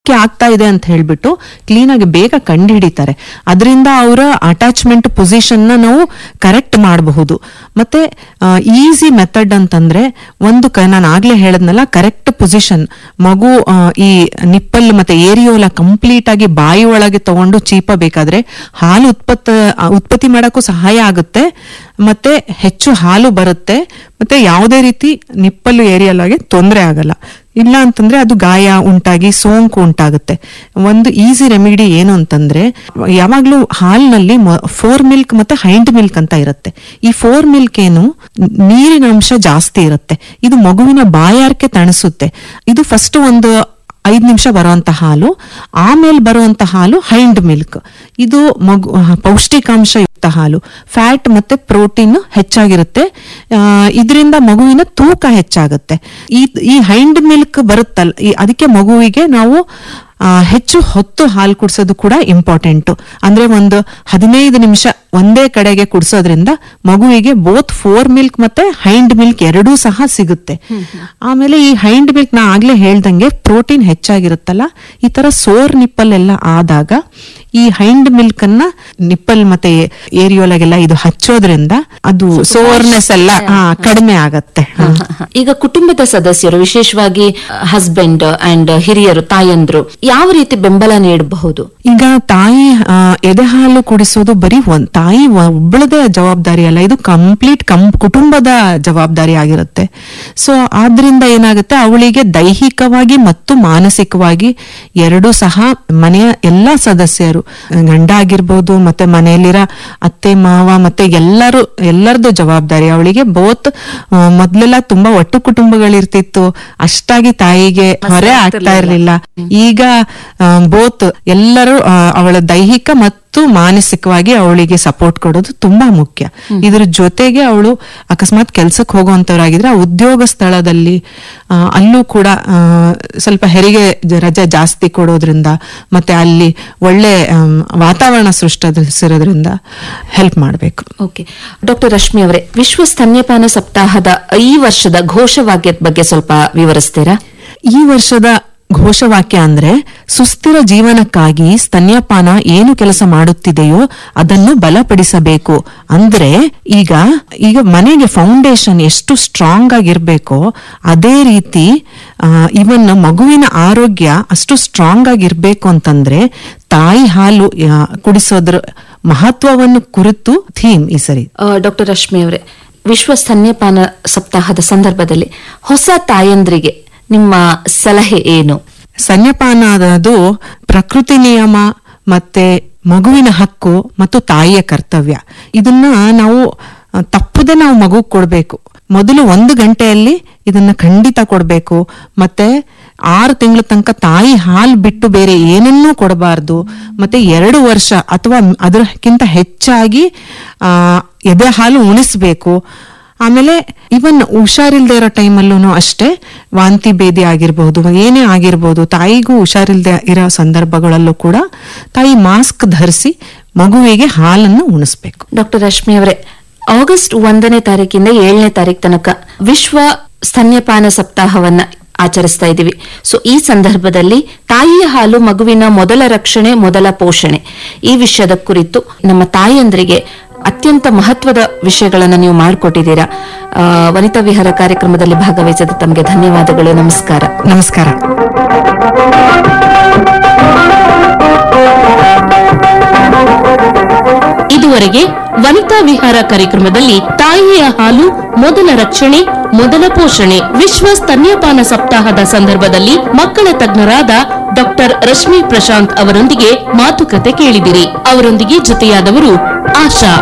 ಕ್ಕೆ ಆಗ್ತಾ ಇದೆ ಅಂತ ಹೇಳ್ಬಿಟ್ಟು ಕ್ಲೀನ್ ಆಗಿ ಬೇಗ ಕಂಡು ಹಿಡಿತಾರೆ ಅದರಿಂದ ಅವರ ಅಟ್ಯಾಚ್ಮೆಂಟ್ ಪೊಸಿಷನ್ ನ ನಾವು ಕರೆಕ್ಟ್ ಮಾಡಬಹುದು ಮತ್ತೆ ಈಸಿ ಮೆಥಡ್ ಅಂತಂದ್ರೆ ಒಂದು ಕ ನಾನು ಆಗ್ಲೇ ಹೇಳದ್ನಲ್ಲ ಕರೆಕ್ಟ್ ಪೊಸಿಷನ್ ಮಗು ಆ, ಈ ನಿಪ್ಪಲ್ ಮತ್ತೆ ಏರಿಯೋಲ ಕಂಪ್ಲೀಟ್ ಆಗಿ ಬಾಯಿ ಒಳಗೆ ತಗೊಂಡು ಚೀಪಬೇಕಾದ್ರೆ ಹಾಲು ಉತ್ಪತ್ತ ಆ, ಉತ್ಪತ್ತಿ ಮಾಡಕ್ಕೂ ಸಹಾಯ ಆಗುತ್ತೆ ಮತ್ತೆ ಹೆಚ್ಚು ಹಾಲು ಬರುತ್ತೆ ಮತ್ತೆ ಯಾವುದೇ ರೀತಿ ನಿಪ್ಪಲು ಏರಿಯಲಾಗೆ ತೊಂದರೆ ಆಗಲ್ಲ ಇಲ್ಲ ಅಂತಂದ್ರೆ ಅದು ಗಾಯ ಉಂಟಾಗಿ ಸೋಂಕು ಉಂಟಾಗುತ್ತೆ ಒಂದು ಈಸಿ ರೆಮಿಡಿ ಏನು ಅಂತಂದ್ರೆ ಯಾವಾಗ್ಲೂ ಹಾಲಿನಲ್ಲಿ ಫೋರ್ ಮಿಲ್ಕ್ ಮತ್ತೆ ಹೈಂಡ್ ಮಿಲ್ಕ್ ಅಂತ ಇರುತ್ತೆ ಈ ಫೋರ್ ಮಿಲ್ಕ್ ಏನು ನೀರಿನ ಅಂಶ ಜಾಸ್ತಿ ಇರುತ್ತೆ ಇದು ಮಗುವಿನ ಬಾಯಾರಿಕೆ ತಣಿಸುತ್ತೆ ಇದು ಫಸ್ಟ್ ಒಂದು ಐದ್ ನಿಮಿಷ ಬರುವಂತ ಹಾಲು ಆಮೇಲೆ ಬರುವಂತ ಹಾಲು ಹೈಂಡ್ ಮಿಲ್ಕ್ ಇದು ಮಗು ಪೌಷ್ಟಿಕಾಂಶ ಯುಕ್ತ ಹಾಲು ಫ್ಯಾಟ್ ಮತ್ತೆ ಪ್ರೋಟೀನ್ ಹೆಚ್ಚಾಗಿರುತ್ತೆ ಇದರಿಂದ ಮಗುವಿನ ತೂಕ ಹೆಚ್ಚಾಗುತ್ತೆ ಈ ಈ ಹೈಂಡ್ ಮಿಲ್ಕ್ ಬರುತ್ತಲ್ಲ ಈ- ಅದಕ್ಕೆ ಮಗುವಿಗೆ ನಾವು ಆ, ಹೆಚ್ಚು ಹೊತ್ತು ಹಾಲು ಕುಡಿಸೋದು ಕೂಡ ಇಂಪಾರ್ಟೆಂಟ್ ಅಂದ್ರೆ ಒಂದು ಹದಿನೈದು ನಿಮಿಷ ಒಂದೇ ಕಡೆಗೆ ಕುಡಿಸೋದ್ರಿಂದ ಮಗುವಿಗೆ ಬೋತ್ ಫೋರ್ ಮಿಲ್ಕ್ ಮತ್ತೆ ಹೈಂಡ್ ಮಿಲ್ಕ್ ಎರಡೂ ಸಹ ಸಿಗುತ್ತೆ ಆಮೇಲೆ ಈ ಹೈಂಡ್ ಮಿಲ್ಕ್ ನಾ ಆಗ್ಲೇ ಹೇಳ್ದಂಗೆ ಪ್ರೋಟೀನ್ ಹೆಚ್ಚಾಗಿರುತ್ತಲ್ಲ ಈ ತರ ಸೋರ್ ನಿಪ್ಪಲ್ ಎಲ್ಲ ಆದಾಗ ಈ ಹೈಂಡ್ ಮಿಲ್ಕ್ ಅನ್ನ ನಿಪ್ಪಲ್ ಮತ್ತೆ ಏರಿಯೋಲಾಗೆಲ್ಲ ಇದು ಹಚ್ಚೋದ್ರಿಂದ ಅದು ಸೋರ್ನೆಸ್ ಎಲ್ಲ ಆ, ಕಡಿಮೆ ಆಗತ್ತೆ ಹ. ಈಗ ಕುಟುಂಬದ ಸದಸ್ಯರು ವಿಶೇಷವಾಗಿ ಹಸ್ಬೆಂಡ್ ಅಂಡ್ ಹಿರಿಯರು ತಾಯಂದ್ರು ಯಾವ ರೀತಿ ಬೆಂಬಲ ನೀಡಬಹುದು ಈಗ ತಾಯಿ ಆ, ಎದೆ ಹಾಲು ಕುಡಿಸೋದು ಬರೀ ಒಂದ್ ತಾಯಿ ವ- ಒಬ್ಬಳದೇ ಜವಾಬ್ದಾರಿ ಅಲ್ಲ ಇದು ಕಂಪ್ಲೀಟ್ ಕಂ ಕುಟುಂಬದ ಜವಾಬ್ದಾರಿ ಆಗಿರುತ್ತೆ ಸೊ ಆದ್ರಿಂದ ಏನಾಗುತ್ತೆ ಅವಳಿಗೆ ದೈಹಿಕವಾಗಿ ಮತ್ತು ಮಾನಸಿಕವಾಗಿ ಎರಡೂ ಸಹ ಮನೆಯ ಎಲ್ಲಾ ಸದಸ್ಯರು ಗಂಡ ಆಗಿರ್ಬೋದು ಮತ್ತೆ ಮನೆಯಲ್ಲಿರೋ ಅತ್ತೆ ಮಾವ ಮತ್ತೆ ಎಲ್ಲರೂ ಎಲ್ಲರದ್ದು ಜವಾಬ್ದಾರಿ ಅವಳಿಗೆ ಬೋತ್ ಮೊದ್ಲೆಲ್ಲ ತುಂಬಾ ಒಟ್ಟು ಕುಟುಂಬಗಳಿರ್ತಿತ್ತು ಅಷ್ಟಾಗಿ ತಾಯಿಗೆ ಹೊರೆ ಆಗ್ತಾ ಇರ್ಲಿಲ್ಲ ಈಗ ಬೋತ್ ಎಲ್ಲರೂ ಆ, ಅವಳ ದೈಹಿಕ ಮತ್ತು ಮಾನಸಿಕವಾಗಿ ಅವಳಿಗೆ ಸಪೋರ್ಟ್ ಕೊಡೋದು ತುಂಬಾ ಮುಖ್ಯ ಇದ್ರ ಜೊತೆಗೆ ಅವಳು ಅಕಸ್ಮಾತ್ ಕೆಲ್ಸಕ್ಕೆ ಹೋಗುವಂತವರಾಗಿದ್ರೆ ಆ ಉದ್ಯೋಗ ಸ್ಥಳದಲ್ಲಿ ಆ, ಅಲ್ಲೂ ಕೂಡ ಆ, ಸ್ವಲ್ಪ ಹೆರಿಗೆ ಜ- ರಜೆ ಜಾಸ್ತಿ ಕೊಡೋದ್ರಿಂದ ಮತ್ತೆ ಅಲ್ಲಿ ಒಳ್ಳೆ ಆಮ್, ವಾತಾವರಣ ಸೃಷ್ಟಿಸಿರೋದ್ರಿಂದ ಹೆಲ್ಪ್ ಮಾಡಬೇಕು ಓಕೆ ಡಾಕ್ಟರ್ ರಶ್ಮಿ ಅವರೇ ವಿಶ್ವ ಸ್ತನ್ಯಪಾನ ಸಪ್ತಾಹದ ಈ ವರ್ಷದ ಘೋಷವಾಕ್ಯದ ಬಗ್ಗೆ ಸ್ವಲ್ಪ ವಿವರಿಸ್ತೀರಾ ಈ ವರ್ಷದ ಘೋಷವಾಕ್ಯ ಅಂದ್ರೆ ಸುಸ್ಥಿರ ಜೀವನಕ್ಕಾಗಿ ಸ್ತನ್ಯಪಾನ ಏನು ಕೆಲಸ ಮಾಡುತ್ತಿದೆಯೋ ಅದನ್ನು ಬಲಪಡಿಸಬೇಕು ಅಂದ್ರೆ ಈಗ ಈಗ ಮನೆಗೆ ಫೌಂಡೇಶನ್ ಎಷ್ಟು ಸ್ಟ್ರಾಂಗ್ ಆಗಿರ್ಬೇಕೋ ಅದೇ ರೀತಿ ಇವನ್ ಮಗುವಿನ ಆರೋಗ್ಯ ಅಷ್ಟು ಸ್ಟ್ರಾಂಗ್ ಆಗಿರ್ಬೇಕು ಅಂತಂದ್ರೆ ತಾಯಿ ಹಾಲು ಆ, ಕುಡಿಸೋದ್ರ ಮಹತ್ವವನ್ನು ಕುರಿತು ಥೀಮ್ ಈ ಸರಿ ಡಾಕ್ಟರ್ ರಶ್ಮಿ ಅವರೇ ವಿಶ್ವ ಸ್ತನ್ಯಪಾನ ಸಪ್ತಾಹದ ಸಂದರ್ಭದಲ್ಲಿ ಹೊಸ ತಾಯಂದ್ರಿಗೆ ನಿಮ್ಮ ಸಲಹೆ ಏನು ಸ್ತನ್ಯಪಾನ ಅದು ಪ್ರಕೃತಿ ನಿಯಮ ಮತ್ತೆ ಮಗುವಿನ ಹಕ್ಕು ಮತ್ತು ತಾಯಿಯ ಕರ್ತವ್ಯ ಇದನ್ನ ನಾವು ಆ, ತಪ್ಪದೆ ನಾವು ಮಗು ಕೊಡ್ಬೇಕು ಮೊದಲು ಒಂದು ಗಂಟೆಯಲ್ಲಿ ಇದನ್ನ ಖಂಡಿತ ಕೊಡ್ಬೇಕು ಮತ್ತೆ ಆರು ತಿಂಗಳ ತನಕ ತಾಯಿ ಹಾಲು ಬಿಟ್ಟು ಬೇರೆ ಏನನ್ನೂ ಕೊಡಬಾರ್ದು ಮತ್ತೆ ಎರಡು ವರ್ಷ ಅಥವಾ ಅದಕ್ಕಿಂತ ಹೆಚ್ಚಾಗಿ ಆ ಎದೆ ಹಾಲು ಉಣಿಸ್ಬೇಕು ಆಮೇಲೆ ಇವನ್ ಹುಷಾರಿಲ್ದೇ ಇರೋ ಟೈಮಲ್ಲೂ ಅಷ್ಟೇ ವಾಂತಿ ಭೇದಿ ಆಗಿರ್ಬಹುದು ಏನೇ ಆಗಿರ್ಬೋದು ತಾಯಿಗೂ ಹುಷಾರಿಲ್ದೆ ಇರೋ ಸಂದರ್ಭಗಳಲ್ಲೂ ಕೂಡ ತಾಯಿ ಮಾಸ್ಕ್ ಧರಿಸಿ ಮಗುವಿಗೆ ಹಾಲನ್ನು ಉಣಿಸ್ಬೇಕು ಡಾಕ್ಟರ್ ರಶ್ಮಿ ಅವರೇ ಆಗಸ್ಟ್ ಒಂದನೇ ತಾರೀಕಿಂದ ಏಳನೇ ತಾರೀಕು ತನಕ ವಿಶ್ವ ಸ್ತನ್ಯಪಾನ ಸಪ್ತಾಹವನ್ನ ಆಚರಿಸ್ತಾ ಇದ್ದೀವಿ ಸೊ ಈ ಸಂದರ್ಭದಲ್ಲಿ ತಾಯಿಯ ಹಾಲು ಮಗುವಿನ ಮೊದಲ ರಕ್ಷಣೆ ಮೊದಲ ಪೋಷಣೆ ಈ ವಿಷಯದ ಕುರಿತು ನಮ್ಮ ತಾಯಿಯಂದ್ರಿಗೆ ಅತ್ಯಂತ ಮಹತ್ವದ ವಿಷಯಗಳನ್ನು ನೀವು ಮಾಡಿಕೊಟ್ಟಿದ್ದೀರಾ ಆ, ವನಿತಾ ವಿಹಾರ ಕಾರ್ಯಕ್ರಮದಲ್ಲಿ ಭಾಗವಹಿಸಿದ ತಮಗೆ ಧನ್ಯವಾದಗಳು ನಮಸ್ಕಾರ ನಮಸ್ಕಾರ ಇದುವರೆಗೆ ವನಿತಾ ವಿಹಾರ ಕಾರ್ಯಕ್ರಮದಲ್ಲಿ ತಾಯಿಯ ಹಾಲು ಮೊದಲ ರಕ್ಷಣೆ ಮೊದಲ ಪೋಷಣೆ ವಿಶ್ವ ಸ್ತನ್ಯಪಾನ ಸಪ್ತಾಹದ ಸಂದರ್ಭದಲ್ಲಿ ಮಕ್ಕಳ ತಜ್ಞರಾದ ಡಾಕ್ಟರ್ ರಶ್ಮಿ ಪ್ರಶಾಂತ್ ಅವರೊಂದಿಗೆ ಮಾತುಕತೆ ಕೇಳಿದಿರಿ ಅವರೊಂದಿಗೆ ಜೊತೆಯಾದವರು ಆಶಾ